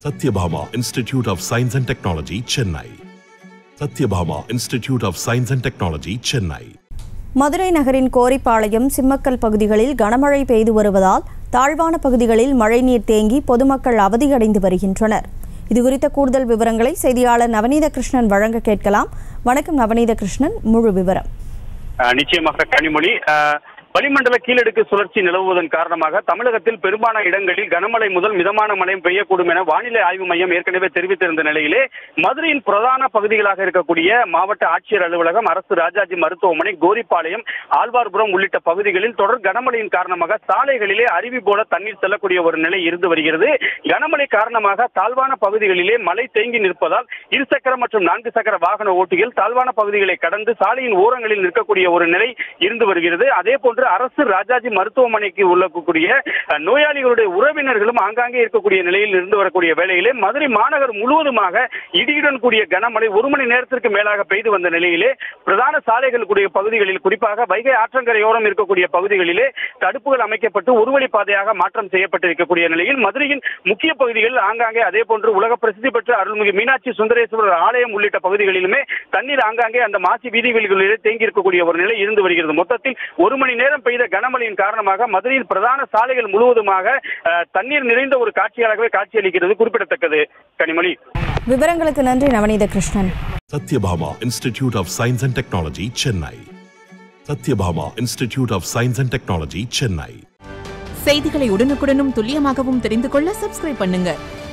Satyabhama Institute of Science and Technology, Chennai. Satyabhama Institute of Science and Technology, Chennai. Madurai நகரின் கோரிப்பாளையம் சிம்மக்கல் பகுதிகளில் கனமழை பெய்து வருவதால் தாழ்வான பகுதிகளில் மழைநீர் தேங்கி பொதுமக்கள் அவதியடைந்து வருகின்றனர் இதுகுறித்த கூடுதல் விவரங்களை செய்தியாளர் நவநீத கிருஷ்ணன் வழங்க கேட்கலாம் வணக்கம் நவநீத கிருஷ்ணன் முழு விவரம் அஹ் நிச்சயமாக கனிமொழி அஹ் வளிமண்டல கீழடுக்கு சுழற்சி நிலவுவதன் காரணமாக தமிழகத்தில் பெரும்பாலான இடங்களில் கனமழை முதல் மிதமான மழை பெய்யக்கூடும் என வானிலை ஆய்வு மையம் ஏற்கனவே தெரிவித்திருந்த நிலையிலே மதுரையின் பிரதான பகுதிகளாக இருக்கக்கூடிய மாவட்ட ஆட்சியர் அலுவலகம் அரசு ராஜாஜி மருத்துவமனை கோரிப்பாளையம் ஆழ்வார்புரம் உள்ளிட்ட பகுதிகளில் தொடர் கனமழையின் காரணமாக சாலைகளிலே அருவி போல தண்ணீர் செல்லக்கூடிய ஒரு நிலை இருந்து வருகிறது கனமழை காரணமாக தாழ்வான பகுதிகளிலே மழை தேங்கி நிற்பதால் இருசக்கர மற்றும் நான்கு சக்கர வாகன ஓட்டிகள் தாழ்வான பகுதிகளை கடந்து சாலையின் ஓரங்களில் நிற்கக்கூடிய ஒரு நிலை இருந்து வருகிறது அதே போன்று அரசு ராஜாஜி மருத்துவமனைக்கு உள்ளக்கூடிய அஹ், நோயாளிகளுடைய உறவினர்களும் ஆங்காங்கே இருக்கக்கூடிய நிலையில் இருந்து வரக்கூடிய வேளையிலே மதுரை மாநகர் முழுவதுமாக இடியுடன் கூடிய கனமழை ஒரு மணி நேரத்திற்கு மேலாக பெய்து வந்த நிலையிலே பிரதான சாலைகள் கூடிய பகுதிகளில் குறிப்பாக வைகை ஆற்றங்கரையோரம் இருக்கக்கூடிய பகுதிகளிலே தடுப்புகள் அமைக்கப்பட்டு ஒருவழி பாதையாக மாற்றம் செய்யப்பட்டிருக்கக்கூடிய நிலையில் மதுரையின் முக்கிய பகுதிகளில் ஆங்காங்கே அதே போன்று உலக பிரசித்தி பெற்ற அருள்மிகு மீனாட்சி சுந்தரேஸ்வரர் ஆலயம் உள்ளிட்ட பகுதிகளிலுமே தண்ணீர் ஆங்காங்கே அந்த மாசி வீதிகளிலே தேங்கி இருக்கக்கூடிய ஒரு நிலை இருந்து வருகிறது மொத்தத்தில் ஒரு மணி நேரம் பெய்த கனமழையின் காரணமாக மதுரையில் பிரதான சாலைகள் முழுவதுமாக அஹ், தண்ணீர் நிறைந்த ஒரு காட்சியாகவே காட்சியளிக்கிறது குறிப்பிடத்தக்கது கனிமொழி விவரங்களுக்கு நன்றி நவநீத Krishnan Satyabhama Institute of Science and Technology, Chennai. Satyabhama Institute of Science and Technology, Chennai. செய்திகளை உடனுக்குடனும் துல்லியமாகவும் தெரிந்து கொள்ள சப்ஸ்கிரைப் பண்ணுங்க